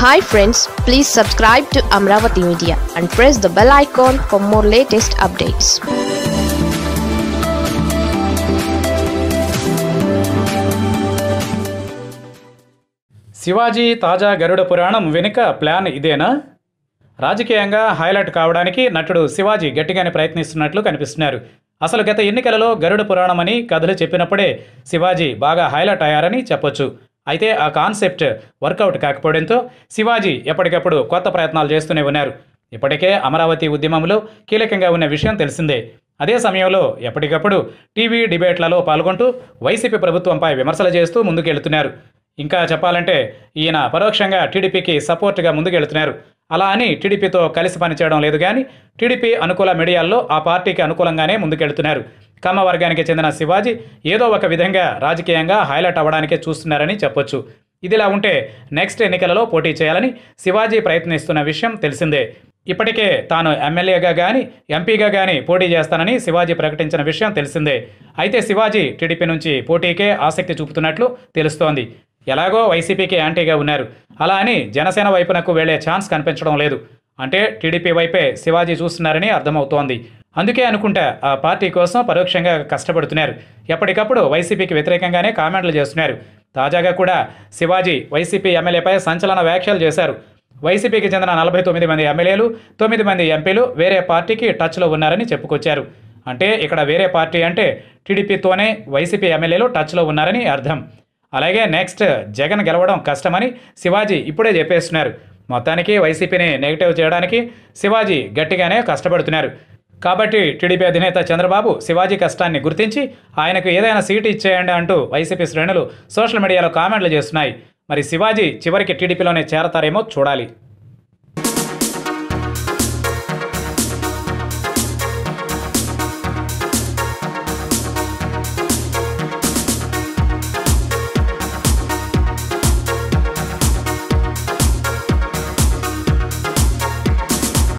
hi friends please subscribe to Amaravati media and press the bell icon for more latest updates Shivaji తాజా గరుడ పురాణం వెనుక plan ఇదేనా రాజకీయంగా highlight కావడానికి నటుడు శివాజీ గట్టిగానే ప్రయత్నిస్తున్నట్లు కనిపిస్తున్నారు అసలు గత ఎన్నికలలో గరుడ పురాణం అని కథలు చెప్పినప్పుడే శివాజీ బాగా హైలైట్ అయ్యారని చెప్పొచ్చు అయితే ఆ కాన్సెప్ట్ వర్కౌట్ కాకపోవడంతో శివాజీ ఎప్పటికప్పుడు కొత్త ప్రయత్నాలు చేస్తూనే ఉన్నారు ఇప్పటికే అమరావతి ఉద్యమంలో కీలకంగా ఉన్న విషయం తెలిసిందే అదే సమయంలో ఎప్పటికప్పుడు టీవీ డిబేట్లలో పాల్గొంటూ వైసీపీ ప్రభుత్వంపై విమర్శలు చేస్తూ ముందుకెళ్తున్నారు ఇంకా చెప్పాలంటే ఈయన పరోక్షంగా టీడీపీకి సపోర్ట్గా ముందుకెళ్తున్నారు అలా అని టీడీపీతో కలిసి పనిచేయడం లేదు కానీ టీడీపీ అనుకూల మీడియాల్లో ఆ పార్టీకి అనుకూలంగానే ముందుకెళ్తున్నారు కమ్మ వర్గానికి చెందిన శివాజీ ఏదో ఒక విధంగా రాజకీయంగా హైలైట్ అవ్వడానికే చూస్తున్నారని చెప్పొచ్చు ఇదిలా ఉంటే నెక్స్ట్ ఎన్నికలలో పోటీ చేయాలని శివాజీ ప్రయత్నిస్తున్న విషయం తెలిసిందే ఇప్పటికే తాను ఎమ్మెల్యేగా కానీ ఎంపీగా కానీ పోటీ చేస్తానని శివాజీ ప్రకటించిన విషయం తెలిసిందే అయితే శివాజీ టీడీపీ నుంచి పోటీకే ఆసక్తి చూపుతున్నట్లు తెలుస్తోంది ఎలాగో వైసీపీకి యాంటీగా ఉన్నారు అలా అని జనసేన వైపునకు వెళ్లే ఛాన్స్ కనిపించడం లేదు అంటే టీడీపీ వైపే శివాజీ చూస్తున్నారని అర్థమవుతోంది అందుకే అనుకుంటా ఆ పార్టీ కోసం పరోక్షంగా కష్టపడుతున్నారు ఎప్పటికప్పుడు వైసీపీకి వ్యతిరేకంగానే కామెంట్లు చేస్తున్నారు తాజాగా కూడా శివాజీ వైసీపీ ఎమ్మెల్యేపై సంచలన వ్యాఖ్యలు చేశారు వైసీపీకి చెందిన నలభై తొమ్మిది మంది ఎమ్మెల్యేలు తొమ్మిది మంది ఎంపీలు వేరే పార్టీకి టచ్లో ఉన్నారని చెప్పుకొచ్చారు అంటే ఇక్కడ వేరే పార్టీ అంటే టీడీపీతోనే వైసీపీ ఎమ్మెల్యేలు టచ్లో ఉన్నారని అర్థం అలాగే నెక్స్ట్ జగన్ గెలవడం కష్టమని శివాజీ ఇప్పుడే చెప్పేస్తున్నారు మొత్తానికి వైసీపీని నెగిటివ్ చేయడానికి శివాజీ గట్టిగానే కష్టపడుతున్నారు కాబట్టి టీడీపీ అధినేత చంద్రబాబు శివాజీ కష్టాన్ని గుర్తించి ఆయనకు ఏదైనా సీటు ఇచ్చేయండి అంటూ వైసీపీ శ్రేణులు సోషల్ మీడియాలో కామెంట్లు చేస్తున్నాయి మరి శివాజీ చివరికి టీడీపీలోనే చేరతారేమో చూడాలి